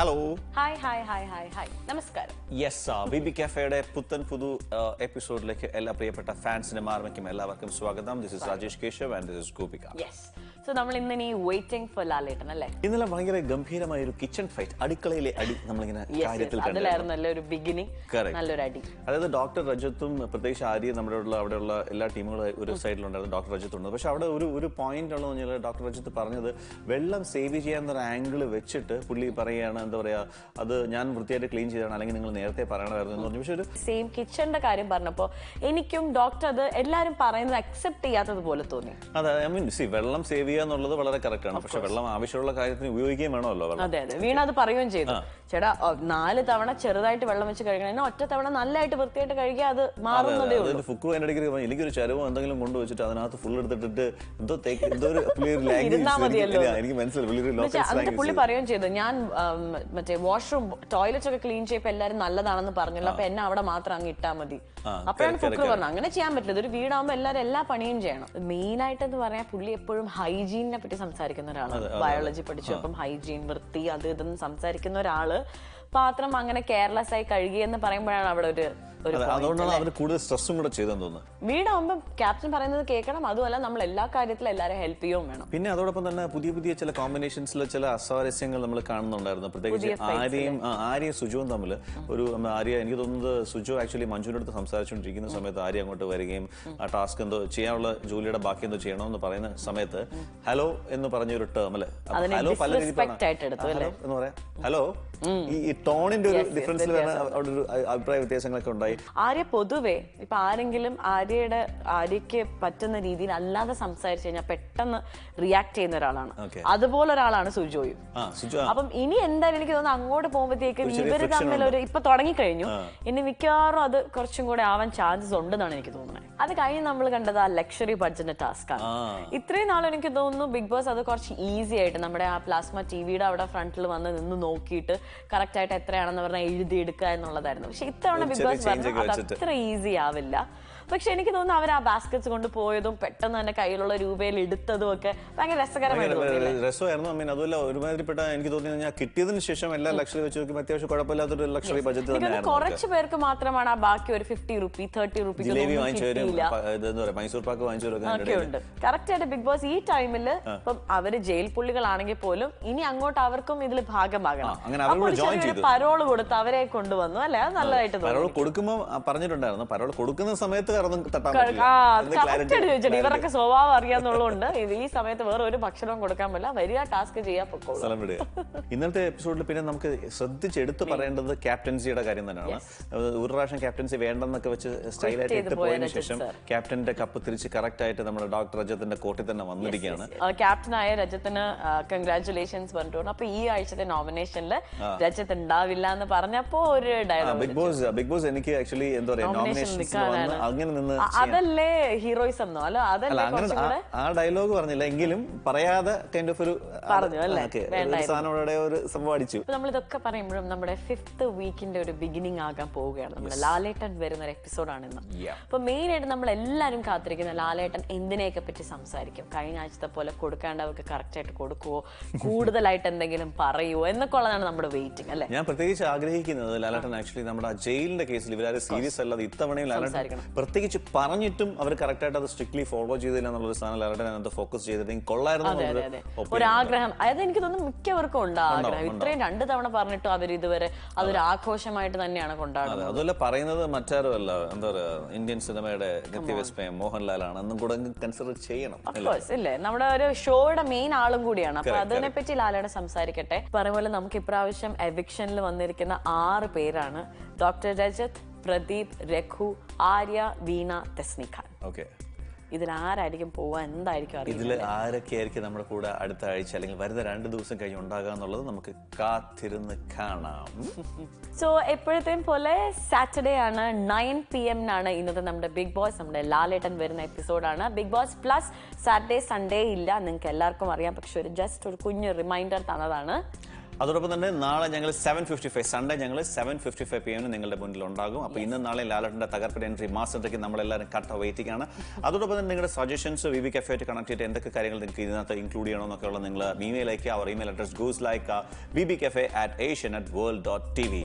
Hello hi hi hi hi hi നമസ്കാരം yes B B കഫേയുടെ പുത്തൻ പുതു എപ്പിസോഡിലേക്ക് എല്ലാ പ്രിയപ്പെട്ട ഫാൻസിനും ആർമയ്ക്കും എല്ലാവർക്കും സ്വാഗതം this is Rajesh Keshav and this is Gopika yes so നമ്മൾ ഇന്ന് ഈ വെയിറ്റിംഗ് ഫോർ ലാലേട്ടൻ അല്ലേ ഇന്നലെ ഭയങ്കര ഗംഭീരമായ ഒരു കിച്ചൺ ഫൈറ്റ് അടുക്കളയിലെ അടി നമ്മളിങ്ങനെ യെസ് കാര്യത്തിൽ യെസ് കണ്ടായിരുന്നു അതിലായിരുന്നു അല്ലേ ഒരു ബിഗിനിങ് Correct. നല്ലൊരു അടി അതായത് ഡോക്ടർ രജത്തും പ്രത്യേകിച്ച് ആര്യ നമ്മുടെ ഉള്ള അവിടെയുള്ള എല്ലാ ടീമുകളും ഒരു സൈഡിലുണ്ടായിരുന്നു ഡോക്ടർ രജത്ത് ഉണ്ട് പക്ഷെ അവിടെ ഒരു ഒരു പോയിന്റ് ഉള്ളതെന്ന് പറഞ്ഞാൽ ഡോക്ടർ രജത്ത് പറഞ്ഞത് വെള്ളം സേവ് ചെയ്യാവുന്ന ഒരു ആംഗിൾ വെച്ചിട്ട് പുള്ളി പറയുകയാണ് എന്താ പറയാ അത് ഞാൻ വൃത്തിയായിട്ട് ക്ലീൻ ചെയ്താണ് അല്ലെങ്കിൽ നിങ്ങൾ നേരത്തെ പറയണമായിരുന്നു എന്ന് പറഞ്ഞു പക്ഷെ ഒരു സെയിം കിച്ചണിന്റെ കാര്യം പറഞ്ഞപ്പോ എനിക്കും ഡോക്ടർ അത് എല്ലാരും പറയുന്നത് അക്സെപ്റ്റ് ചെയ്യാത്തത് പോലെ തോന്നി അതെ ഐ മീൻ സി വെള്ളം സേവ് ചെയ്യുക എന്നുള്ളത് വളരെ കറക്റ്റ് ആണ് പക്ഷെ വെള്ളം ആവശ്യമുള്ള കാര്യത്തിന് ഉപയോഗിക്കുകയും വേണമല്ലോ വെള്ളം അതെ അതെ വീണ അത് പറയുകയും ചെയ്തു ചേട്ടാ ഓ, നാല് തവണ ചെറുതായിട്ട് വെള്ളം വെച്ച് കഴിക്കണം ഒറ്റ തവണ നല്ലതായിട്ട് വൃത്തിയായിട്ട് കഴുകിയാൽ അത് മാറുന്നതേ ഉള്ളൂ അതായത് ഫുക്രു എൻ്റെ ഇടയ്ക്ക് പറഞ്ഞു, എനിക്കൊരു ചരവോ എന്തെങ്കിലും കൊണ്ടുവച്ചിട്ട് അതിനകത്ത് ഫുൾ എടുത്തിട്ട് എന്തോ തേക്ക് എന്തോ ഒരു പുള്ളി ഒരു ഇരുന്നാ മതിയല്ലോ. ലാംഗ്വേജ് എനിക്ക് മനസ്സിലായി പുള്ളി ഒരു പക്ഷെ ലോക്കൽ എന്നിട്ട് പുള്ളി സ്ലാംഗ് പറയുകയും ചെയ്തു ഞാൻ ആം, മറ്റേ വാഷ്റൂം ടോയ്ലറ്റ് ഒക്കെ ക്ലീൻ ചെയ്യുമ്പോൾ എല്ലാരും നല്ലതാണെന്ന് പറഞ്ഞല്ലോ അപ്പൊ എന്നെ അവിടെ മാത്രം അങ്ങ് ഇട്ടാ മതി ആ, അപ്പോഴാണ് correct, ഫുക്രു പറഞ്ഞത് അങ്ങനെ ചെയ്യാൻ പറ്റില്ല ഇതൊരു വീടാകുമ്പോൾ എല്ലാരും എല്ലാ പണിയും ചെയ്യണം മെയിൻ ആയിട്ട് എന്ന് പറയാൻ പുള്ളി എപ്പോഴും ഹൈജീനിനെ പറ്റി സംസാരിക്കുന്ന ഒരാളാണ് ബയോളജി പഠിച്ചു അപ്പം ഹൈജീൻ വൃത്തി അത് ഇതെന്ന് സംസാരിക്കുന്ന ഒരാള് പാത്രം അങ്ങനെ കെയർലെസ് ആയി കഴുകിയെന്ന് പറയുമ്പോഴാണ് അവിടെ ഒരു ഒരു അതെ, point. അതുകൊണ്ടാണ് അവർ കൂടുതൽ സ്ട്രെസ്സും കൂടെ ചെയ്തെന്ന് തോന്നുന്നു വീടാകുമ്പോൾ ക്യാപ്റ്റൻ പറയുന്നത് കേൾക്കണം അതുമല്ല നമ്മൾ എല്ലാ കാര്യത്തിലും എല്ലാവരും ഹെൽപ്പ് ചെയ്യുകയും വേണം പിന്നെ അതോടൊപ്പം തന്നെ പുതിയ പുതിയ ചില കോമ്പിനേഷൻസിലെ ചില അസ്വാരസ്യങ്ങൾ നമ്മൾ കാണുന്നുണ്ടായിരുന്നു പ്രത്യേകിച്ച് ആര്യയും ആ, ആര്യയും സുജുവും തമ്മിൽ ഒരു ഉം, ആര്യ എനിക്ക് തോന്നുന്നത് സുജു ആക്ച്വലി മഞ്ജുവിന്റെ അടുത്ത് സംസാരിച്ചുകൊണ്ടിരിക്കുന്ന സമയത്ത് ആര്യ അങ്ങോട്ട് വരികയും ആ ടാസ്ക് എന്തോ ചെയ്യാനുള്ള ജോലിയുടെ ബാക്കി എന്തോ ചെയ്യണമെന്ന് പറയുന്ന സമയത്ത് ഹലോ എന്ന് പറഞ്ഞ ഒരു ടേം അല്ലെ അതിനെ ഹലോ പല രീതിയിൽ disrespect ആയിട്ട് എടുത്തു, ഹലോ എന്ന് പറയാം ഹലോ ഈ ഈ ടോണിന്റെ ഒരു ഡിഫറൻസിൽ തന്നെ അവിടെ ഒരു അഭിപ്രായ വ്യത്യാസങ്ങളൊക്കെ ഉണ്ടായി ആര്യ പൊതുവേ ഇപ്പൊ ആരെങ്കിലും ആര്യയുടെ ആര്യക്ക് പറ്റുന്ന രീതിയിൽ അല്ലാതെ സംസാരിച്ചു കഴിഞ്ഞാൽ പെട്ടെന്ന് റിയാക്ട് ചെയ്യുന്ന ഒരാളാണ് Okay. അതുപോലെ ഒരാളാണ് സുജോയും ആ സുജു ആ, അപ്പം ഇനി എന്തായാലും എനിക്ക് തോന്നുന്നു അങ്ങോട്ട് പോകുമ്പോഴത്തേക്കും ഒരു ചെറിയ ഇവര് friction തമ്മിൽ ഒരു ഇപ്പൊ തുടങ്ങിക്കഴിഞ്ഞു ഇനി മിക്കവാറും അത് കുറച്ചും കൂടെ ആവാൻ ചാൻസസ് ഉണ്ടെന്നാണ് എനിക്ക് തോന്നുന്നത് അത് കഴിഞ്ഞ് നമ്മൾ കണ്ടത് ആ ലക്ഷറി ബഡ്ജറ്റ് ടാസ്ക് ആണ് ആ. ഇത്രയും നാൾ എനിക്ക് തോന്നുന്നു ബിഗ് ബോസ് അത് കുറച്ച് ഈസി ആയിട്ട് നമ്മുടെ ആ പ്ലാസ്മ ടിവിയുടെ അവിടെ ഫ്രണ്ടിൽ വന്ന് നിന്ന് നോക്കിയിട്ട് കറക്റ്റ് ആയിട്ട് എത്രയാണെന്ന് പറഞ്ഞാൽ എഴുതിയെടുക്കുക എന്നുള്ളതായിരുന്നു പക്ഷെ ഇത്തവണ ഒരു ബിഗ് ചെറിയ ബോസ് change പറഞ്ഞു ഒക്കെ അത് വെച്ചിട്ട്. അത്ര ഈസി ആവില്ല പക്ഷെ എനിക്ക് തോന്നുന്നു അവർ ആ ബാസ്കറ്റ്സ് കൊണ്ട് പോയതും പെട്ടെന്ന് തന്നെ കയ്യിലുള്ള രൂപയിൽ എടുത്തതും ഒക്കെ ഭയങ്കര രസകരമായിട്ട് തോന്നി രസമായിരുന്നു ഐ മീൻ അതുമല്ല ഒരുമാതിരിപ്പെട്ട എനിക്ക് തോന്നി കഴിഞ്ഞാൽ കിട്ടിയതിന് ശേഷം എല്ലാ ലക്ഷറി വെച്ച് നോക്കുമ്പോൾ അത്യാവശ്യം കുഴപ്പമില്ലാത്തൊരു ലക്ഷറി ബജറ്റ് എനിക്ക് തോന്നുന്നു തന്നെയായിരുന്നു കുറച്ച് പേർക്ക് മാത്രമാണ് ആ ബാക്കി ഒരു fifty rupee thirty rupees jalebi വാങ്ങിച്ചവരും കിട്ടിയില്ല പ- ഇത് എന്താ പറയാ മൈസൂർ പാക്ക് വാങ്ങിച്ചവരും ഒക്കെ ഒക്കെ ഉണ്ട് കറക്റ്റ് ആയിട്ട് ബിഗ് ബോസ് ഈ ടൈമില് ഇപ്പം അവര് ജയിൽ പുള്ളികളാണെങ്കിൽ പോലും ഇനി അങ്ങോട്ട് അവർക്കും ഇതിൽ ഭാഗമാകണം ആ, അങ്ങനെ അവരും കൂടെ join ചെയ്തു. പരോള് കൊടുത്ത് അവരെ കൊണ്ടുവന്നു അല്ലേ അത് നല്ലതായിട്ട് തോന്നി പരോൾ കൊടുക്കുമ്പോൾ പറഞ്ഞിട്ടുണ്ടായിരുന്നു പരോൾ കൊടുക്കുന്ന സമയത്ത് കറന്ന് തട്ടാൻ ആ പറ്റില്ല എന്ന് കറക്റ്റ് clarity- ആയിട്ട് ചോദിച്ചിട്ട് ഇവരൊക്കെ സ്വഭാവം അറിയാന്നുള്ളതുകൊണ്ട് ഇത് ഈ സമയത്ത് വേറെ ഒരു ഭക്ഷണവും കൊടുക്കാൻ പറ്റില്ല വരിക ടാസ്ക് ചെയ്യാൻ പൊക്കോളൂ സ്ഥലം വിടുക ഇന്നത്തെ എപ്പിസോഡിൽ പിന്നെ നമുക്ക് ശ്രദ്ധിച്ച് എടുത്ത് പറയേണ്ടത് ക്യാപ്റ്റൻസിയുടെ കാര്യം തന്നെയാണ് അത് ഒരു പ്രാവശ്യം ക്യാപ്റ്റൻസി വേണ്ടെന്നൊക്കെ വെച്ച് സ്റ്റൈലായിട്ട് ചെയ്ത് ഇട്ട് പോയ പോയതിനു രജത് ശേഷം sir. ക്യാപ്റ്റന്റെ കപ്പ് തിരിച്ച് കറക്റ്റ് ആയിട്ട് നമ്മുടെ ഡോക്ടർ രജത്തിന്റെ കോട്ടിൽ തന്നെ വന്നിരിക്കുകയാണ് ക്യാപ്റ്റനായ രജത്തിന് കൺഗ്രാറ്റുലേഷൻസ് പറഞ്ഞിട്ടുണ്ട് അപ്പൊ ഈ ആഴ്ചത്തെ നോമിനേഷനിൽ രജത്ത് ഉണ്ടാവില്ല എന്ന് പറഞ്ഞപ്പോ ഒരു dialogue Bigg Boss Bigg Boss എനിക്ക് ആക്ച്വലി എന്താ പറയാ Nomination നോമിനേഷൻസ് വന്ന് നിൽക്കാനാണ്. അങ്ങനെ നിന്ന് അതല്ലേ ഹീറോയിസം എന്നോ അല്ലോ അല്ല അതല്ലേ അങ്ങനെ കുറച്ചും കൂടെ ആ- ആ ഡയലോഗ് പറഞ്ഞില്ല എങ്കിലും പറയാതെ കൈൻഡ് ഓഫ് ഒരു പറഞ്ഞു അല്ലേ? ഓക്കേ, ഒരു വേണ്ടായിരുന്നു. സാധനം അവിടെ ഒരു സംഭവം അടിച്ചു ഇപ്പൊ നമ്മൾ ഇതൊക്കെ പറയുമ്പോഴും നമ്മുടെ ഫിഫ്ത്ത് വീക്കിന്റെ ഒരു ബിഗിനിങ് ആകാൻ പോവുകയാണ് നമ്മുടെ ലാലേട്ടൻ വരുന്ന ഒരു എപ്പിസോഡാണ് ഇന്ന് Yeah. അപ്പൊ മെയിൻ ആയിട്ട് നമ്മൾ എല്ലാവരും കാത്തിരിക്കുന്ന ലാലേട്ടൻ എന്തിനെയൊക്കെ പറ്റി സംസാരിക്കും കഴിഞ്ഞ ആഴ്ചത്തെ പോലെ കൊടുക്കേണ്ടവർക്ക് കറക്റ്റ് ആയിട്ട് കൊടുക്കുവോ കൂടുതലായിട്ട് എന്തെങ്കിലും പറയുവോ എന്നൊക്കെ ഉള്ളതാണ് നമ്മുടെ വെയിറ്റിംഗ് അല്ലെ ഞാൻ പ്രത്യേകിച്ച് ആഗ്രഹിക്കുന്നത് ലാലേട്ടൻ ആക്ച്വലി നമ്മുടെ ആ ജയിലിന്റെ കേസിൽ ഇവരാരും സീരിയസ് അല്ലാതെ ഇത്തവണയും ലാലേട്ടൻ സംസാരിക്കണം. പ്രത്യേകിച്ച് പറഞ്ഞിട്ടും അവർ കറക്റ്റ് ആയിട്ട് അത് സ്ട്രിക്ട്ലി ഫോളോ ചെയ്തില്ല എന്നുള്ളൊരു സാധനം ലാലേട്ടൻ അതിനകത്ത് ഫോക്കസ് ചെയ്തിട്ടുണ്ടെങ്കിൽ കൊള്ളായിരുന്നു അതെ അതെ എന്നുള്ളൊരു അതെ opinion ഒരു ആഗ്രഹം അതായത് എനിക്ക് തോന്നുന്നു മിക്കവർക്കും ഉണ്ട് ആ ആഗ്രഹം ഇത്രയും രണ്ട് തവണ പറഞ്ഞിട്ടും അവർ ഇതുവരെ അതൊരു ആഘോഷമായിട്ട് തന്നെയാണ് കൊണ്ടാടുന്നത് അതെ അതുപോലെ പറയുന്നത് മറ്റാരും അല്ല എന്താ പറയാ ഇന്ത്യൻ സിനിമയുടെ ഗത്യവിസ്മയം മോഹൻലാലാണ് എന്നും കൂടെ കൺസിഡർ ചെയ്യണം അല്ലേ? കോഴ്സ് ഇല്ലേ നമ്മുടെ ഒരു ഷോയുടെ മെയിൻ ആളും കൂടിയാണ് അപ്പൊ അതിനെ പറ്റി ലാലയുടെ സംസാരിക്കട്ടെ പറഞ്ഞ പോലെ നമുക്ക് ഇപ്രാവശ്യം എവിക്ഷനിൽ വന്നിരിക്കുന്ന ആറ് പേരാണ് ഡോക്ടർ രജത് പ്രദീപ് രഘു ആര്യ വീണ തെസ്നി ഖാൻ ഓക്കെ ഇതിൽ ആരായിരിക്കും പോവുക എന്തായിരിക്കും അറിയില്ല ഇതിൽ ആരൊക്കെ ആയിരിക്കും നമ്മുടെ കൂടെ അടുത്ത ആഴ്ച അല്ലെങ്കിൽ വരുന്ന രണ്ട് ദിവസം കഴിഞ്ഞ് ഉണ്ടാകുക എന്നുള്ളത് നമുക്ക് കാത്തിരുന്ന് കാണാം സോ എപ്പോഴത്തെയും പോലെ സാറ്റർഡേ ആണ് നയൻ പി എമ്മിനാണ് ഇന്നത്തെ നമ്മുടെ ബിഗ് ബോസ് നമ്മുടെ ലാലേട്ടൻ വരുന്ന എപ്പിസോഡാണ് Bigg Boss plus Saturday Sunday ഇല്ല നിങ്ങൾക്ക് എല്ലാവർക്കും അറിയാം പക്ഷെ ഒരു ജസ്റ്റ് ഒരു കുഞ്ഞു റിമൈൻഡർ തന്നതാണ് അതോടൊപ്പം തന്നെ നാളെ ഞങ്ങൾ സെവൻ ഫിഫ്റ്റി ഫൈവ് സൺഡേ ഞങ്ങൾ സെവൻ ഫിഫ്റ്റി ഫൈവ് പി എമ്മിന് നിങ്ങളുടെ മുന്നിൽ ഉണ്ടാകും അപ്പോൾ ഇന്ന് നാളെ ലാലട്ടിന്റെ തകർപ്പൻ എൻട്രി മാസത്തേക്ക് നമ്മളെല്ലാവരും കട്ട വെയിറ്റിംഗ് ആണ് അതോടൊപ്പം തന്നെ നിങ്ങളുടെ സജഷൻസ് വി ബി കഫേ ആയിട്ട് കണക്ട് ചെയ്തിട്ട് എന്തൊക്കെ കാര്യങ്ങൾ നിങ്ങൾക്ക് ഇതിനകത്ത് ഇൻക്ലൂഡ് ചെയ്യണമെന്നൊക്കെ ഉള്ള നിങ്ങൾ ഇമെയിൽ അയക്കുക അവർ email address goes like B B cafe at Asian at world dot T V